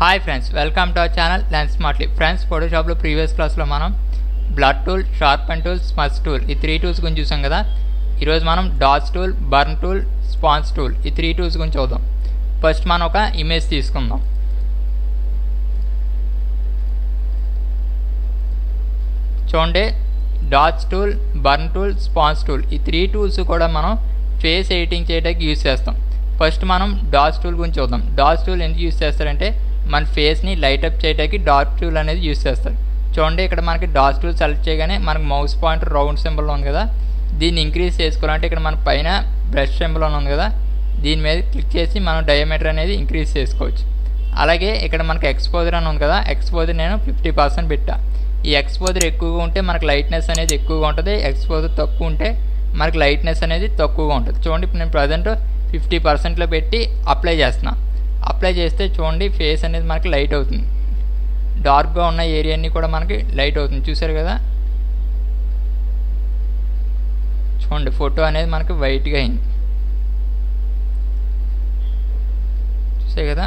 hi friends welcome to our channel lens smartly friends ఫోటోషాప్లో previous క్లాస్లో మనం blur tool sharp and tool smudge tool ఈ three tools గురించి చూసాం కదా ఈరోజు మనం dodge tool burn tool sponge tool ఈ త్రీ టూల్స్ గురించి చూద్దాం ఫస్ట్ మనం ఒక ఇమేజ్ తీసుకుందాం చూడండి dodge tool burn tool sponge tool ఈ త్రీ టూల్స్ కూడా మనం ఫేస్ ఎడిటింగ్ చేయడానికి యూజ్ చేస్తాం ఫస్ట్ మనం డాట్స్ టూల్ గురించి చూద్దాం డాట్స్ టూల్ ఎందుకు యూజ్ చేస్తారంటే మన ఫేస్ని లైట్ అప్ చేయడానికి డాట్ టూల్ అనేది యూజ్ చేస్తారు చూడండి ఇక్కడ మనకి డాట్స్ టూల్ సెలెక్ట్ చేయగానే మనకి మౌస్ పాయింట్ రౌండ్ సింబల్ ఉంది కదా దీన్ని ఇంక్రీజ్ చేసుకోవాలంటే ఇక్కడ మన పైన బ్రష్ సింబల్ ఉంది కదా దీని మీద క్లిక్ చేసి మనం డయామీటర్ అనేది ఇంక్రీజ్ చేసుకోవచ్చు అలాగే ఇక్కడ మనకి ఎక్స్పోజర్ అని ఉంది కదా ఎక్స్పోజర్ నేను ఫిఫ్టీ పర్సెంట్ పెట్టా ఈ ఎక్స్పోజర్ ఎక్కువగా ఉంటే మనకి లైట్నెస్ అనేది ఎక్కువగా ఉంటుంది ఎక్స్పోజర్ తక్కువ ఉంటే మనకి లైట్నెస్ అనేది తక్కువగా ఉంటుంది చూడండి ఇప్పుడు నేను ప్రజెంట్ ఫిఫ్టీ పర్సెంట్లో పెట్టి అప్లై చేస్తున్నా అప్లై చేస్తే చూడండి ఫేస్ అనేది మనకి లైట్ అవుతుంది డార్క్గా ఉన్న ఏరియా అన్ని కూడా మనకి లైట్ అవుతుంది చూసారు కదా చూడండి ఫోటో అనేది మనకి వైట్గా అయింది చూసే కదా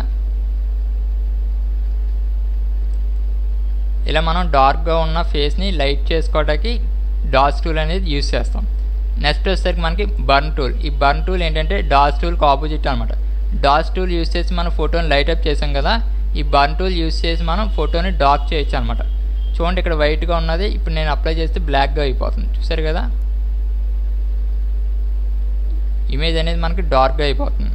ఇలా మనం డార్క్గా ఉన్న ఫేస్ని లైట్ చేసుకోవడానికి డాట్స్ టూల్ అనేది యూజ్ చేస్తాం నెక్స్ట్ వచ్చేసరికి మనకి బర్న్ టూల్ ఈ బర్న్ టూల్ ఏంటంటే డాట్స్ టూల్కి ఆపోజిట్ అనమాట డాట్స్ టూల్ యూజ్ చేసి మనం ఫోటోని లైట్ అప్ చేసాం కదా ఈ బర్న్ టూల్ యూజ్ చేసి మనం ఫోటోని డార్క్ చేయొచ్చు అనమాట చూడండి ఇక్కడ వైట్గా ఉన్నది ఇప్పుడు నేను అప్లై చేస్తే బ్లాక్గా అయిపోతుంది చూసారు కదా ఇమేజ్ అనేది మనకి డార్క్గా అయిపోతుంది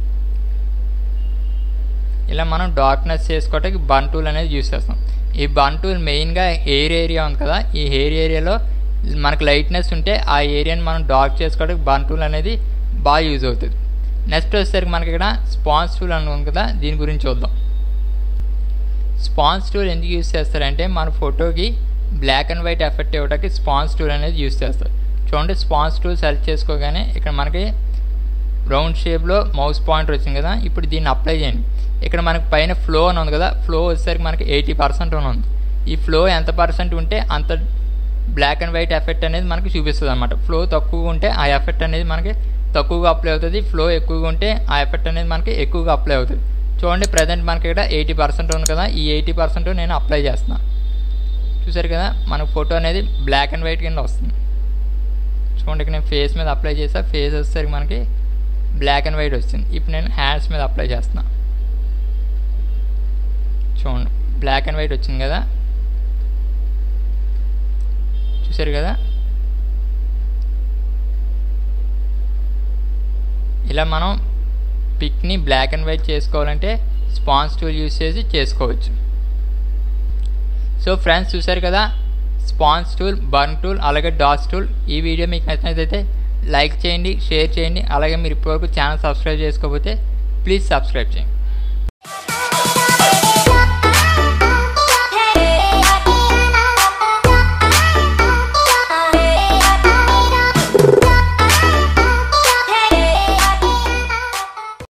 ఇలా మనం డార్క్నెస్ చేసుకోవడానికి బన్ టూల్ అనేది యూస్ చేస్తాం ఈ బన్ టూల్ మెయిన్గా హెయిర్ ఏరియా ఉంది కదా ఈ హెయిర్ ఏరియాలో మనకు లైట్నెస్ ఉంటే ఆ ఏరియాని మనం డార్క్ చేసుకోవడానికి బన్ టూల్ అనేది బాగా యూజ్ అవుతుంది నెక్స్ట్ వచ్చేసరికి మనకి ఇక్కడ స్పాన్స్ టూల్ అని ఉంది కదా దీని గురించి చూద్దాం స్పాన్స్ టూల్ ఎందుకు యూజ్ చేస్తారంటే మన ఫోటోకి బ్లాక్ అండ్ వైట్ ఎఫెక్ట్ ఇవ్వడానికి స్పాన్స్ టూల్ అనేది యూజ్ చేస్తారు చూడండి స్పాన్స్ టూల్ సెలెక్ట్ చేసుకోగానే ఇక్కడ మనకి రౌండ్ షేప్లో మౌస్ పాయింటర్ వచ్చింది కదా ఇప్పుడు దీన్ని అప్లై చేయండి ఇక్కడ మనకి పైన ఫ్లో అని ఉంది కదా ఫ్లో వచ్చేసరికి మనకి ఎయిటీ పర్సెంట్ అని ఉంది ఈ ఫ్లో ఎంత పర్సెంట్ ఉంటే అంత బ్లాక్ అండ్ వైట్ ఎఫెక్ట్ అనేది మనకి చూపిస్తుంది అనమాట ఫ్లో తక్కువగా ఉంటే ఆ ఎఫెక్ట్ అనేది మనకి తక్కువగా అప్లై అవుతుంది ఫ్లో ఎక్కువగా ఉంటే ఆ ఎఫెక్ట్ అనేది మనకి ఎక్కువగా అప్లై అవుతుంది చూడండి ప్రజెంట్ మనకి ఇక్కడ ఎయిటీ పర్సెంట్ ఉంది కదా ఈ ఎయిటీ పర్సెంట్ నేను అప్లై చేస్తున్నా చూసారు కదా మనకు ఫోటో అనేది బ్లాక్ అండ్ వైట్ కింద వస్తుంది చూడండి ఇక్కడ నేను ఫేస్ మీద అప్లై చేసా ఫేస్ వచ్చేసరికి మనకి బ్లాక్ అండ్ వైట్ వచ్చింది ఇప్పుడు నేను హ్యాండ్స్ మీద అప్లై చేస్తున్నా చూడండి బ్లాక్ అండ్ వైట్ వచ్చింది కదా చూసారు కదా ఇలా మనం పిక్ని బ్లాక్ అండ్ వైట్ చేసుకోవాలంటే స్పాన్స్ టూల్ యూస్ చేసి చేసుకోవచ్చు సో ఫ్రెండ్స్ చూసారు కదా స్పాన్స్ టూల్ బర్న్ టూల్ అలాగే డాట్స్ టూల్ ఈ వీడియో మీకు నచ్చినట్లయితే లైక్ చేయండి షేర్ చేయండి అలాగే మీరు ఇప్పటివరకు ఛానల్ సబ్స్క్రైబ్ చేసుకోకపోతే ప్లీజ్ సబ్స్క్రైబ్ చేయండి